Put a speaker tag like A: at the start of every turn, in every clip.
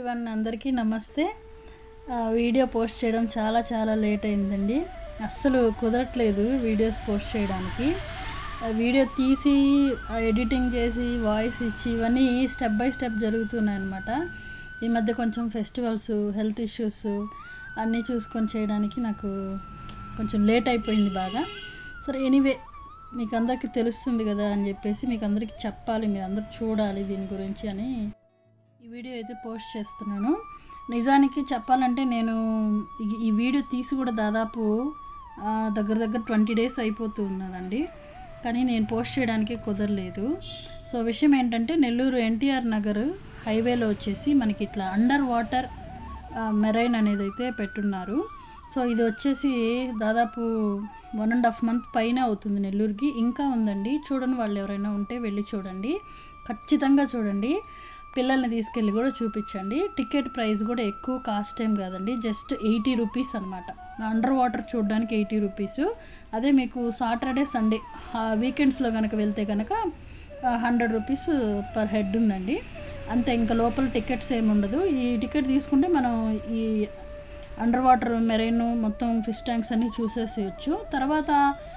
A: One అందరికీ నమస్తే ఆ, వీడియో పోస్ట్ చేయడం చాలా చాలా లేట్ అయిందండి అస్సలు కుదరట్లేదు వీడియోస్ పోస్ట్ చేయడానికి ఆ, వీడియో తీసి ఆ, ఎడిటింగ్ చేసి వాయిస్ ఇచ్చి ఇవన్నీ స్టెప్ బై స్టెప్ జరుగుతున్నాయి అన్నమాట ఈ మధ్య కొంచెం ఫెస్టివల్స్ హెల్త్ ఇష్యూస్ అన్నీ చూసుకొని చేయడానికి నాకు కొంచెం లేట్ అయిపోయింది బాగా సరే ఎనీవే మీకు అందరికీ తెలుస్తుంది కదా అని చెప్పేసి మీకు అందరికీ చెప్పాలి మీరు అందరూ చూడాలి దీని గురించి అని ఈ వీడియో అయితే పోస్ట్ చేస్తున్నాను నిజానికి చెప్పాలంటే నేను ఈ- ఈ వీడియో తీసి కూడా దాదాపు ఆ, దగ్గర దగ్గర ట్వంటీ డేస్ అయిపోతూ ఉన్నదండి కానీ నేను పోస్ట్ చేయడానికి కుదరలేదు సో విషయం ఏంటంటే నెల్లూరు ఎన్టీఆర్ నగర్ హైవేలో వచ్చేసి మనకి ఇట్లా అండర్ వాటర్ మెరైన్ అనేది అయితే పెట్టున్నారు సో ఇది వచ్చేసి దాదాపు వన్ అండ్ హాఫ్ మంత్ పైన అవుతుంది నెల్లూరుకి ఇంకా ఉందండి చూడని వాళ్ళు ఎవరైనా ఉంటే వెళ్ళి చూడండి ఖచ్చితంగా చూడండి పిల్లల్ని తీసుకెళ్ళి కూడా చూపించండి టికెట్ ప్రైస్ కూడా ఎక్కువ కాస్ట్ ఏం కాదండి జస్ట్ ఎయిటీ రూపీస్ అనమాట అండర్ వాటర్ చూడడానికి ఎయిటీ రూపీస్ అదే మీకు సాటర్డే సండే వీకెండ్స్లో కనుక వెళ్తే కనుక హండ్రెడ్ రూపీస్ పర్ హెడ్ ఉందండి అంతే ఇంకా లోపల టికెట్స్ ఏమి ఉండదు ఈ టికెట్ తీసుకుంటే మనం ఈ అండర్ వాటర్ మెరైన్ మొత్తం ఫిష్ ట్యాంక్స్ అన్నీ చూసేసేయచ్చు తర్వాత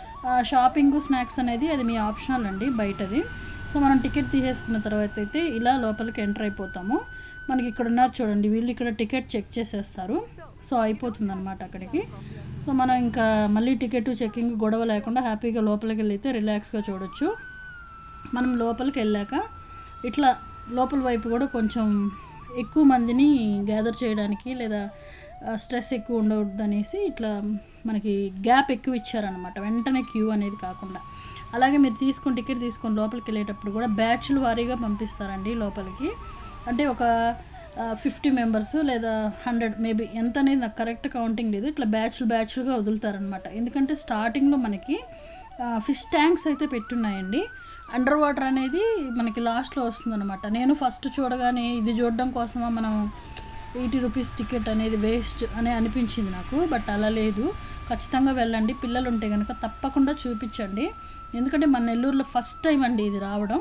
A: షాపింగ్ స్నాక్స్ అనేది అది మీ ఆప్షనల్ అండి బయటది సో మనం టికెట్ తీసేసుకున్న తర్వాత అయితే ఇలా లోపలికి ఎంటర్ అయిపోతాము మనకి ఇక్కడ ఉన్నారు చూడండి వీళ్ళు ఇక్కడ టికెట్ చెక్ చేసేస్తారు సో అయిపోతుంది అనమాట అక్కడికి సో మనం ఇంకా మళ్ళీ టికెట్ చెక్కింగ్ గొడవ లేకుండా హ్యాపీగా లోపలికి వెళ్ళైతే రిలాక్స్గా చూడొచ్చు మనం లోపలికి వెళ్ళాక ఇట్లా లోపల వైపు కూడా కొంచెం ఎక్కువ మందిని గ్యాదర్ చేయడానికి లేదా స్ట్రెస్ ఎక్కువ ఉండవద్దు అనేసి ఇట్లా మనకి గ్యాప్ ఎక్కువ ఇచ్చారనమాట వెంటనే క్యూ అనేది కాకుండా అలాగే మీరు తీసుకొని టికెట్ తీసుకొని లోపలికి వెళ్ళేటప్పుడు కూడా బ్యాచ్లు వారీగా పంపిస్తారండి లోపలికి అంటే ఒక ఫిఫ్టీ మెంబర్స్ లేదా హండ్రెడ్ మేబీ ఎంత అనేది నాకు కరెక్ట్ కౌంటింగ్ లేదు ఇట్లా బ్యాచ్లు బ్యాచ్లుగా వదులుతారనమాట ఎందుకంటే స్టార్టింగ్లో మనకి ఫిష్ ట్యాంక్స్ అయితే పెట్టున్నాయండి అండర్ వాటర్ అనేది మనకి లాస్ట్లో వస్తుందన్నమాట నేను ఫస్ట్ చూడగానే ఇది చూడడం కోసమా మనం ఎయిటీ రూపీస్ టికెట్ అనేది వేస్ట్ అని అనిపించింది నాకు బట్ అలా లేదు ఖచ్చితంగా వెళ్ళండి పిల్లలు ఉంటే కనుక తప్పకుండా చూపించండి ఎందుకంటే మన నెల్లూరులో ఫస్ట్ టైం అండి ఇది రావడం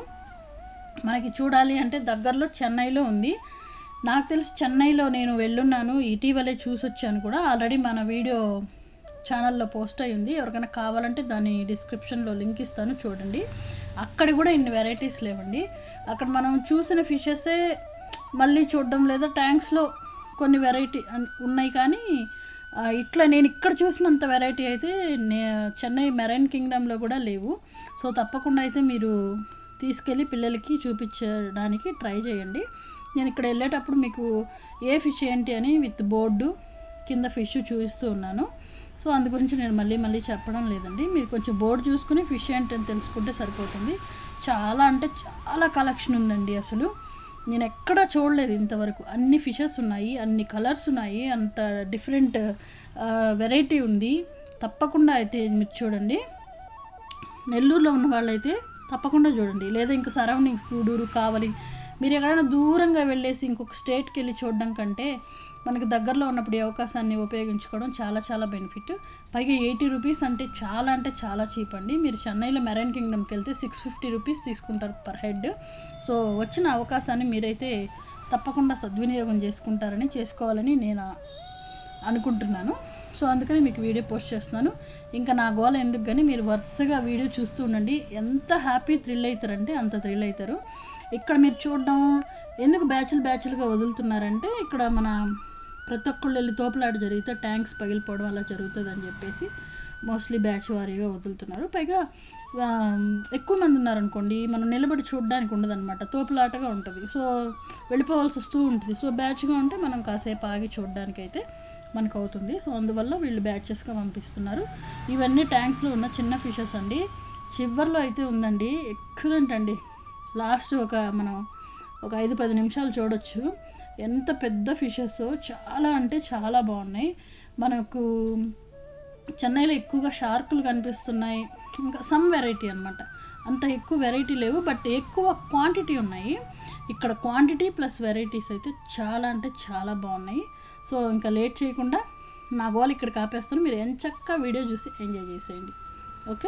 A: మనకి చూడాలి అంటే దగ్గరలో చెన్నైలో ఉంది నాకు తెలిసి చెన్నైలో నేను వెళ్ళున్నాను ఇటీవలే చూసి వచ్చాను కూడా ఆల్రెడీ మన వీడియో ఛానల్లో పోస్ట్ అయి ఉంది ఎవరికైనా కావాలంటే దాని డిస్క్రిప్షన్లో లింక్ ఇస్తాను చూడండి అక్కడ కూడా ఇన్ని వెరైటీస్ లేవండి అక్కడ మనం చూసిన ఫిషెసే మళ్ళీ చూడడం లేదా ట్యాంక్స్లో కొన్ని వెరైటీ ఉన్నాయి కానీ ఆ, ఇట్లా నేను ఇక్కడ చూసినంత వెరైటీ అయితే నే చెన్నై మెరైన్ కింగ్డమ్లో కూడా లేవు సో తప్పకుండా అయితే మీరు తీసుకెళ్ళి పిల్లలకి చూపించడానికి ట్రై చేయండి నేను ఇక్కడ వెళ్ళేటప్పుడు మీకు ఏ ఫిష్ ఏంటి అని విత్ బోర్డు కింద ఫిష్ చూపిస్తూ ఉన్నాను సో అందు గురించి నేను మళ్ళీ మళ్ళీ చెప్పడం లేదండి మీరు కొంచెం బోర్డు చూసుకుని ఫిష్ ఏంటి అని తెలుసుకుంటే సరిపోతుంది చాలా అంటే చాలా కలెక్షన్ ఉందండి అసలు నేను ఎక్కడా చూడలేదు ఇంతవరకు అన్ని ఫిషెస్ ఉన్నాయి అన్ని కలర్స్ ఉన్నాయి అంత డిఫరెంట్ వెరైటీ ఉంది తప్పకుండా అయితే మీరు చూడండి నెల్లూరులో ఉన్న వాళ్ళైతే తప్పకుండా చూడండి లేదా ఇంకా సరౌండింగ్స్ గూడూరు కావలి మీరు ఎక్కడైనా దూరంగా వెళ్ళేసి ఇంకొక స్టేట్కి వెళ్ళి చూడడం కంటే మనకి దగ్గరలో ఉన్నప్పుడు ఈ అవకాశాన్ని ఉపయోగించుకోవడం చాలా చాలా బెనిఫిట్ పైగా ఎయిటీ రూపీస్ అంటే చాలా అంటే చాలా చీప్ అండి మీరు చెన్నైలో మెరైన్ కింగ్డమ్కి వెళ్తే సిక్స్ ఫిఫ్టీ రూపీస్ తీసుకుంటారు పర్ హెడ్ సో వచ్చిన అవకాశాన్ని మీరైతే తప్పకుండా సద్వినియోగం చేసుకుంటారని చేసుకోవాలని నేను అనుకుంటున్నాను సో అందుకని మీకు వీడియో పోస్ట్ చేస్తున్నాను ఇంకా నా గోల ఎందుకు కానీ మీరు వరుసగా వీడియో చూస్తూ ఉండండి ఎంత హ్యాపీ థ్రిల్ అవుతారంటే అంత థ్రిల్ అవుతారు ఇక్కడ మీరు చూడడం ఎందుకు బ్యాచ్లు బ్యాచ్లుగా వదులుతున్నారంటే ఇక్కడ మన ప్రతి ఒక్కళ్ళు వెళ్ళి తోపులాట జరిగితే ట్యాంక్స్ పగిలిపోవడం అలా జరుగుతుంది అని చెప్పేసి మోస్ట్లీ బ్యాచ్ వారీగా వదులుతున్నారు పైగా ఆ, ఎక్కువ మంది ఉన్నారనుకోండి మనం నిలబడి చూడడానికి ఉండదన్నమాట తోపులాటగా ఉంటుంది సో వెళ్ళిపోవాల్సి వస్తూ ఉంటుంది సో బ్యాచ్గా ఉంటే మనం కాసేపు ఆగి చూడడానికి అయితే మనకు అవుతుంది సో అందువల్ల వీళ్ళు బ్యాచెస్గా పంపిస్తున్నారు ఇవన్నీ ట్యాంక్స్లో ఉన్న చిన్న ఫిషెస్ అండి చివర్లో అయితే ఉందండి ఎక్సలెంట్ అండి లాస్ట్ ఒక మనం ఒక ఐదు పది నిమిషాలు చూడొచ్చు ఎంత పెద్ద ఫిషెస్ చాలా అంటే చాలా బాగున్నాయి మనకు చెన్నైలో ఎక్కువగా షార్కులు కనిపిస్తున్నాయి ఇంకా సమ్ వెరైటీ అనమాట అంత ఎక్కువ వెరైటీ లేవు బట్ ఎక్కువ క్వాంటిటీ ఉన్నాయి ఇక్కడ క్వాంటిటీ ప్లస్ వెరైటీస్ అయితే చాలా అంటే చాలా బాగున్నాయి సో ఇంకా లేట్ చేయకుండా నా గోల్ ఇక్కడ కాపేస్తాను మీరు ఎంచక్క వీడియో చూసి ఎంజాయ్ చేసేయండి ఓకే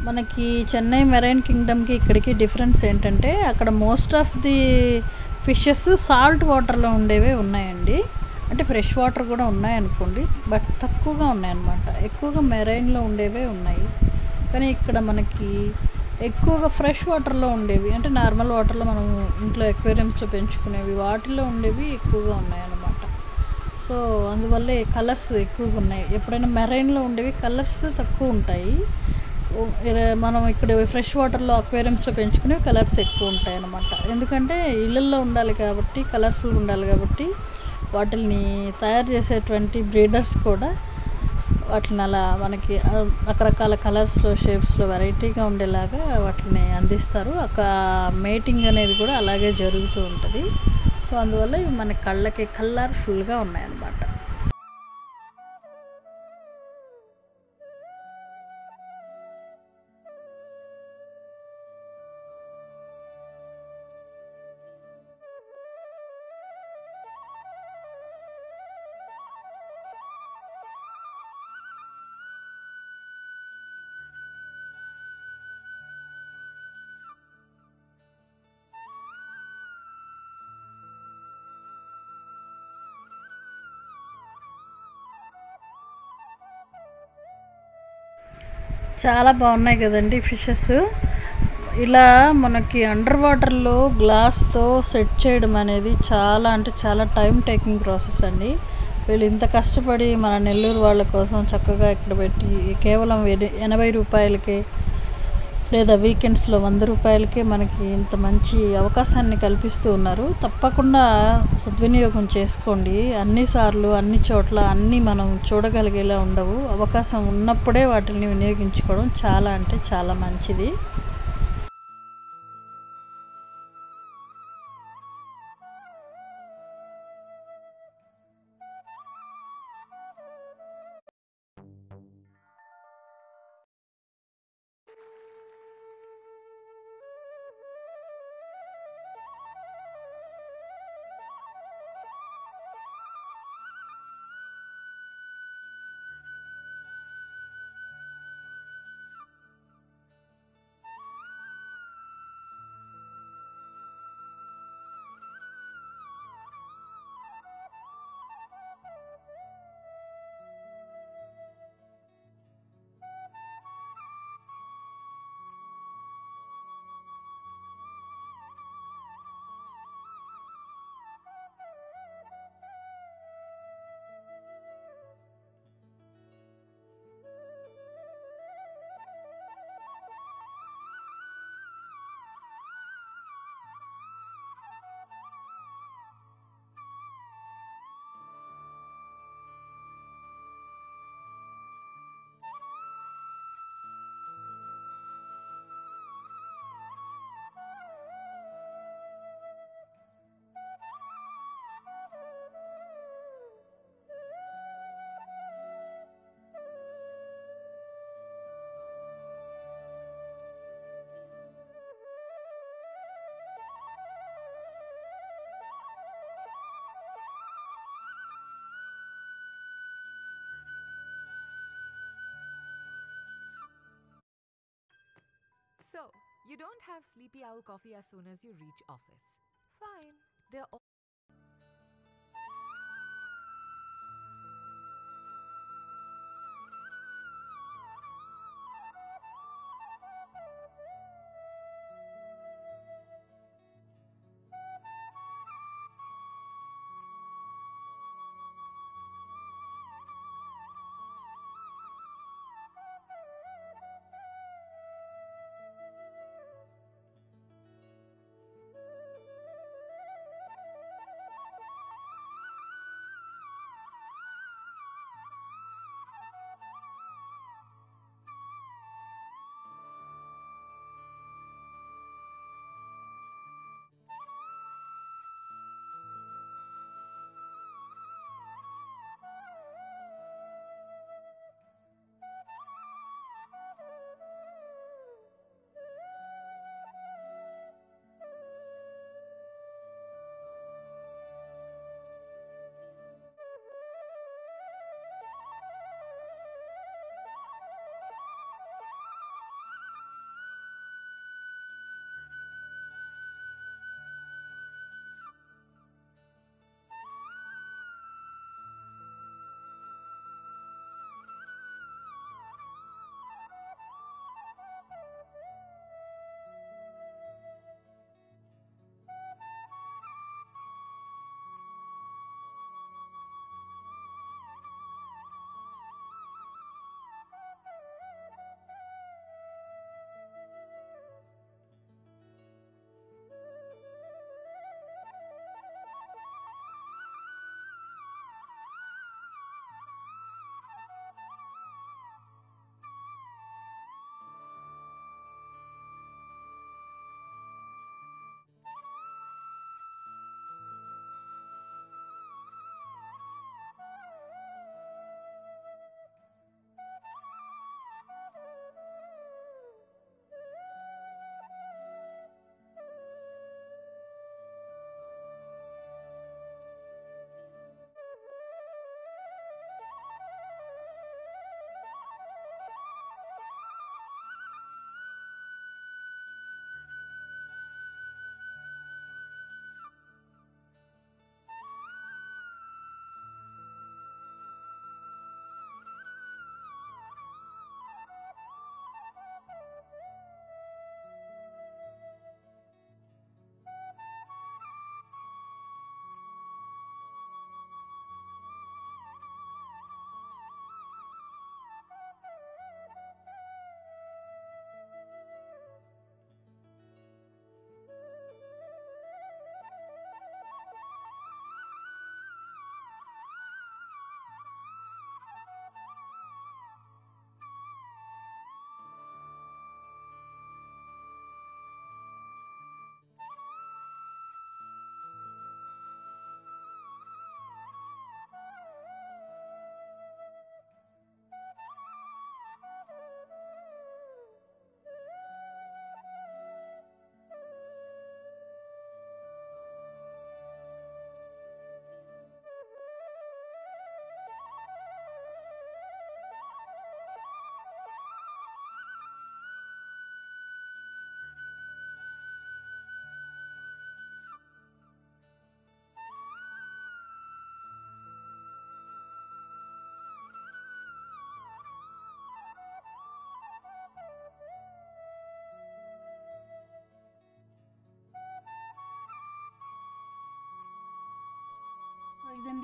A: మనకి చెన్నై మెరైన్ కింగ్డమ్కి ఇక్కడికి డిఫరెన్స్ ఏంటంటే అక్కడ most of the fishes salt వాటర్లో ఉండేవే ఉన్నాయండి అంటే ఫ్రెష్ వాటర్ కూడా ఉన్నాయనుకోండి బట్ తక్కువగా ఉన్నాయన్నమాట ఎక్కువగా మెరైన్లో ఉండేవే ఉన్నాయి కానీ ఇక్కడ మనకి ఎక్కువగా ఫ్రెష్ వాటర్లో ఉండేవి అంటే నార్మల్ వాటర్లో మనం ఇంట్లో ఎక్వేరియంస్లో పెంచుకునేవి వాటిలో ఉండేవి ఎక్కువగా ఉన్నాయన్నమాట సో అందువల్లే కలర్స్ ఎక్కువగా ఉన్నాయి ఎప్పుడైనా మెరైన్లో ఉండేవి కలర్స్ తక్కువ ఉంటాయి ఓ, ఇర- మనం ఇక్కడ ఫ్రెష్ వాటర్లో అక్వేరియంస్లో పెంచుకునే కలర్స్ ఎక్కువ ఉంటాయి అన్నమాట ఎందుకంటే ఇళ్ళల్లో ఉండాలి కాబట్టి కలర్ఫుల్ ఉండాలి కాబట్టి వాటిని తయారు చేసేటువంటి బ్రీడర్స్ కూడా వాటిని అలా మనకి ఆ, రకరకాల కలర్స్లో షేప్స్లో వెరైటీగా ఉండేలాగా వాటిని అందిస్తారు ఒక మేటింగ్ అనేది కూడా అలాగే జరుగుతూ ఉంటుంది సో అందువల్ల ఇవి మన కళ్ళకి కలర్ఫుల్గా ఉన్నాయన్నమాట చాలా బాగున్నాయి కదండి ఫిషెస్ ఇలా మనకి అండర్ వాటర్లో గ్లాస్తో సెట్ చేయడం అనేది చాలా అంటే చాలా టైం టేకింగ్ ప్రాసెస్ అండి వీళ్ళు ఇంత కష్టపడి మన నెల్లూరు వాళ్ళ కోసం చక్కగా ఇక్కడ పెట్టి కేవలం ఎని- ఎనభై రూపాయలకే లేదా వీకెండ్స్లో వంద రూపాయలకే మనకి ఇంత మంచి అవకాశాన్ని కల్పిస్తూ ఉన్నారు తప్పకుండా సద్వినియోగం చేసుకోండి అన్నిసార్లు అన్ని చోట్ల అన్నీ మనం చూడగలిగేలా ఉండవు అవకాశం ఉన్నప్పుడే వాటిని వినియోగించుకోవడం చాలా అంటే చాలా మంచిది
B: So, you don't have sleepy owl coffee as soon as you reach office. Fine. They're all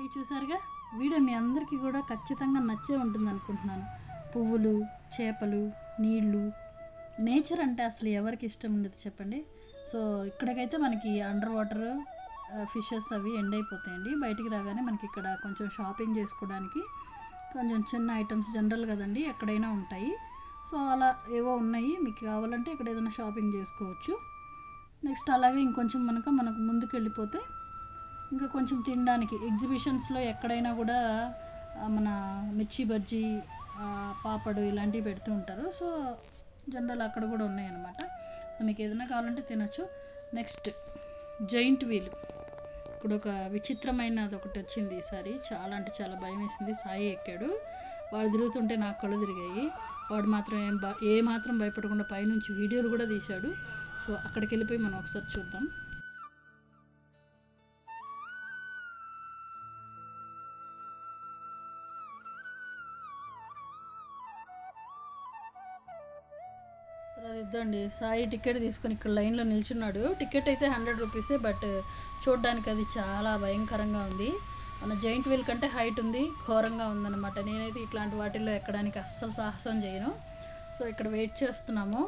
A: చూసారుగా వీడియో మీ అందరికీ కూడా ఖచ్చితంగా నచ్చే ఉంటుంది అనుకుంటున్నాను పువ్వులు చేపలు నీళ్ళు నేచర్ అంటే అసలు ఎవరికి ఇష్టం ఉండదు చెప్పండి సో ఇక్కడికైతే మనకి అండర్ వాటర్ ఫిషెస్ అవి ఎండ్ అయిపోతాయండి బయటికి రాగానే మనకి ఇక్కడ కొంచెం షాపింగ్ చేసుకోవడానికి కొంచెం చిన్న ఐటమ్స్ జనరల్ కదండి ఎక్కడైనా ఉంటాయి సో అలా ఏవో ఉన్నాయి మీకు కావాలంటే ఇక్కడ ఏదైనా షాపింగ్ చేసుకోవచ్చు నెక్స్ట్ అలాగే ఇంకొంచెం మనక మనకు ముందుకు వెళ్ళిపోతే ఇంకా కొంచెం తినడానికి ఎగ్జిబిషన్స్లో ఎక్కడైనా కూడా ఆ, మన మిర్చి బజ్జీ ఆ, పాపడు ఇలాంటివి పెడుతూ ఉంటారు సో జనరల్ అక్కడ కూడా ఉన్నాయన్నమాట సో మీకు ఏదైనా కావాలంటే తినొచ్చు నెక్స్ట్ జైంట్ వీల్ ఇప్పుడు ఒక విచిత్రమైనది ఒకటి వచ్చింది ఈసారి చాలా అంటే చాలా భయం వేసింది సాయి ఎక్కాడు వాడు తిరుగుతుంటే నాకు కళ్ళు తిరిగాయి వాడు మాత్రం ఏం బా ఏ మాత్రం భయపడకుండా పైనుంచి వీడియోలు కూడా తీశాడు సో అక్కడికి వెళ్ళిపోయి మనం ఒకసారి చూద్దాం తర్వాత ఇద్దండి సాయి టికెట్ తీసుకొని ఇక్కడ లైన్లో నిల్చున్నాడు టికెట్ అయితే హండ్రెడ్ రూపీసే బట్ చూడడానికి అది చాలా భయంకరంగా ఉంది మన జైంట్ వీల్ కంటే హైట్ ఉంది ఘోరంగా ఉందన్నమాట నేనైతే ఇట్లాంటి వాటిల్లో ఎక్కడానికి అస్సలు సాహసం చేయను సో ఇక్కడ వెయిట్ చేస్తున్నాము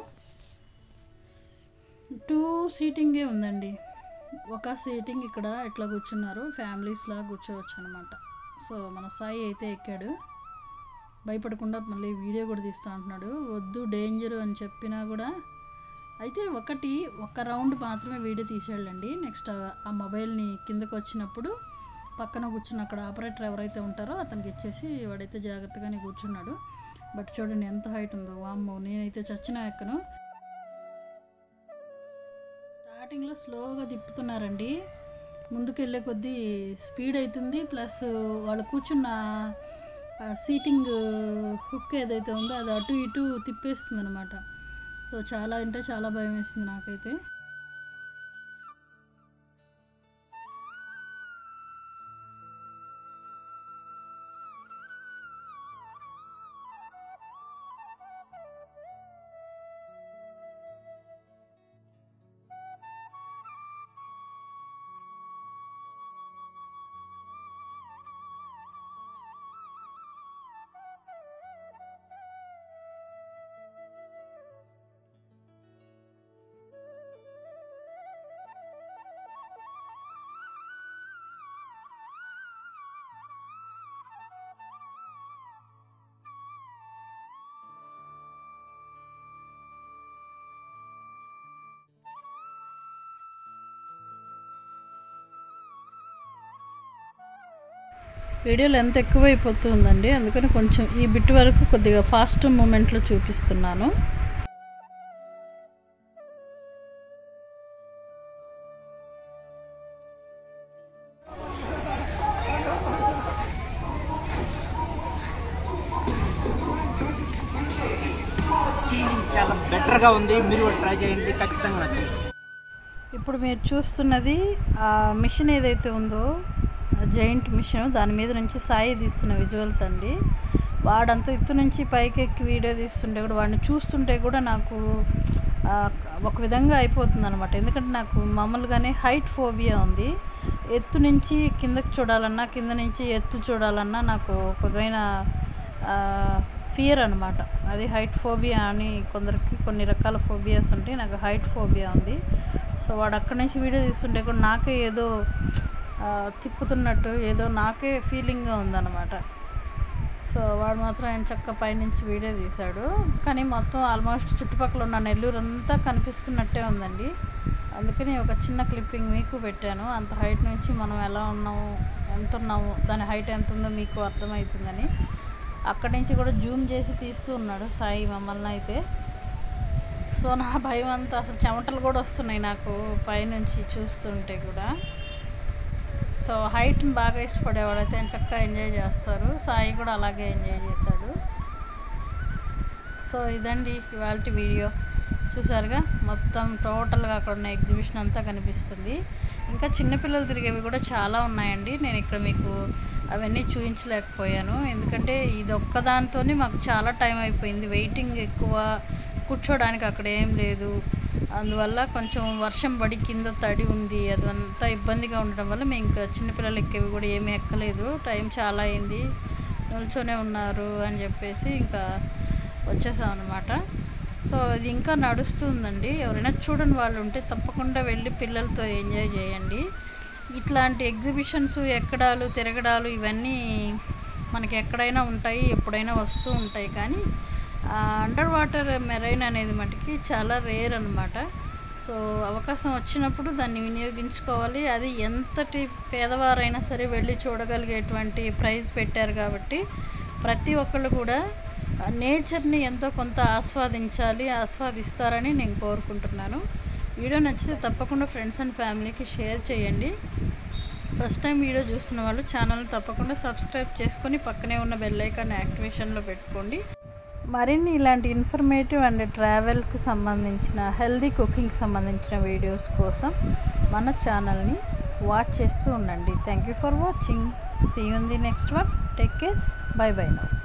A: టూ సీటింగే ఉందండి ఒక సీటింగ్ ఇక్కడ ఇట్లా కూర్చున్నారు ఫ్యామిలీస్ లాగా కూర్చోవచ్చు అనమాట సో మన సాయి అయితే ఎక్కాడు భయపడకుండా మళ్ళీ వీడియో కూడా తీస్తా అంటున్నాడు వద్దు డేంజర్ అని చెప్పినా కూడా అయితే ఒకటి ఒక రౌండ్ మాత్రమే వీడియో తీసేయాలండి నెక్స్ట్ ఆ మొబైల్ని కిందకు వచ్చినప్పుడు పక్కన కూర్చున్న అక్కడ ఆపరేటర్ ఎవరైతే ఉంటారో అతనికి ఇచ్చేసి వాడైతే జాగ్రత్తగానే కూర్చున్నాడు బట్ చూడండి ఎంత హైట్ ఉందో వామ్మో నేనైతే చచ్చిన ఎక్కను స్టార్టింగ్లో స్లోగా తిప్పుతున్నారండి ముందుకు వెళ్ళే కొద్దీ స్పీడ్ అవుతుంది ప్లస్ వాళ్ళు కూర్చున్న ఆ సీటింగ్ హుక్ ఏదైతే ఉందో అది అటు ఇటు తిప్పేస్తుంది అనమాట సో చాలా అంటే చాలా భయం వేస్తుంది నాకైతే వీడియో లెంత్ ఎక్కువైపోతుందండి అందుకని కొంచెం ఈ బిట్ వరకు కొద్దిగా ఫాస్ట్ మూమెంట్లో చూపిస్తున్నాను
C: చాలా బెటర్గా ఉంది మీరు కూడా ట్రై చేయండి ఖచ్చితంగా నచ్చింది
A: ఇప్పుడు మీరు చూస్తున్నది ఆ మిషన్ ఏదైతే ఉందో జైంట్ మిషన్ దాని మీద నుంచి సాయి తీస్తున్న విజువల్స్ అండి వాడంతా ఎత్తు నుంచి పైకి ఎక్కి వీడియో తీస్తుంటే కూడా వాడిని చూస్తుంటే కూడా నాకు ఆ, ఒక విధంగా అయిపోతుంది అనమాట ఎందుకంటే నాకు మామూలుగానే హైట్ ఫోబియా ఉంది ఎత్తు నుంచి కిందకి చూడాలన్నా కింద నుంచి ఎత్తు చూడాలన్నా నాకు ఒక విధమైన ఫియర్ అనమాట అది హైట్ ఫోబియా అని కొందరికి కొన్ని రకాల ఫోబియాస్ ఉంటాయి నాకు హైట్ ఫోబియా ఉంది సో వాడు అక్కడి నుంచి వీడియో తీస్తుంటే కూడా నాకే ఏదో ఆ, తిప్పుతున్నట్టు ఏదో నాకే ఫీలింగ్గా ఉందన్నమాట సో వాడు మాత్రం ఆయన చక్క పైనుంచి వీడియో తీశాడు కానీ మొత్తం ఆల్మోస్ట్ చుట్టుపక్కల ఉన్న నెల్లూరు అంతా కనిపిస్తున్నట్టే ఉందండి అందుకని ఒక చిన్న క్లిప్పింగ్ మీకు పెట్టాను అంత హైట్ నుంచి మనం ఎలా ఉన్నాము ఎంత ఉన్నాము దాని హైట్ ఎంత ఉందో మీకు అర్థమవుతుందని అక్కడి నుంచి కూడా జూమ్ చేసి తీస్తూ ఉన్నాడు సాయి మమ్మల్ని అయితే సో నా భయం అంతా అసలు చెమటలు కూడా వస్తున్నాయి నాకు పైనుంచి చూస్తుంటే కూడా సో హైట్ని బాగా ఇష్టపడేవాళ్ళైతే చక్కగా ఎంజాయ్ చేస్తారు సాయి కూడా అలాగే ఎంజాయ్ చేశాడు సో ఇదండి ఇవాళ వీడియో చూసారుగా మొత్తం టోటల్గా అక్కడ ఉన్న ఎగ్జిబిషన్ అంతా కనిపిస్తుంది ఇంకా చిన్నపిల్లలు తిరిగేవి కూడా చాలా ఉన్నాయండి నేను ఇక్కడ మీకు అవన్నీ చూపించలేకపోయాను ఎందుకంటే ఇది ఒక్కదానితోనే మాకు చాలా టైం అయిపోయింది వెయిటింగ్ ఎక్కువ కూర్చోడానికి అక్కడ ఏం లేదు అందువల్ల కొంచెం వర్షం పడి కింద తడి ఉంది అదంతా ఇబ్బందిగా ఉండడం వల్ల మేము ఇంకా చిన్నపిల్లలు ఎక్కేవి కూడా ఏమీ ఎక్కలేదు టైం చాలా అయింది నిల్చొనే ఉన్నారు అని చెప్పేసి ఇంకా వచ్చేసాం అనమాట సో ఇది ఇంకా నడుస్తుందండి ఎవరైనా చూడని వాళ్ళు ఉంటే తప్పకుండా వెళ్ళి పిల్లలతో ఎంజాయ్ చేయండి ఇట్లాంటి ఎగ్జిబిషన్స్ ఎక్కడాలు తిరగడాలు ఇవన్నీ మనకి ఎక్కడైనా ఉంటాయి ఎప్పుడైనా వస్తూ ఉంటాయి కానీ అండర్ వాటర్ మెరైన్ అనేది మటుకి చాలా రేర్ అనమాట సో అవకాశం వచ్చినప్పుడు దాన్ని వినియోగించుకోవాలి అది ఎంతటి పేదవారైనా సరే వెళ్ళి చూడగలిగేటువంటి ప్రైజ్ పెట్టారు కాబట్టి ప్రతి ఒక్కళ్ళు కూడా నేచర్ని ఎంతో కొంత ఆస్వాదించాలి ఆస్వాదిస్తారని నేను కోరుకుంటున్నాను వీడియో నచ్చితే తప్పకుండా ఫ్రెండ్స్ అండ్ ఫ్యామిలీకి షేర్ చేయండి ఫస్ట్ టైం వీడియో చూస్తున్న వాళ్ళు ఛానల్ని తప్పకుండా సబ్స్క్రైబ్ చేసుకొని పక్కనే ఉన్న బెల్ ఐకాన్ యాక్టివేషన్లో పెట్టుకోండి మరిన్ని ఇలాంటి ఇన్ఫర్మేటివ్ అండ్ ట్రావెల్కి సంబంధించిన హెల్దీ కుకింగ్కి సంబంధించిన వీడియోస్ కోసం మన ఛానల్ని వాచ్ చేస్తూ ఉండండి thank you for watching see ఉంది next one take care bye bye now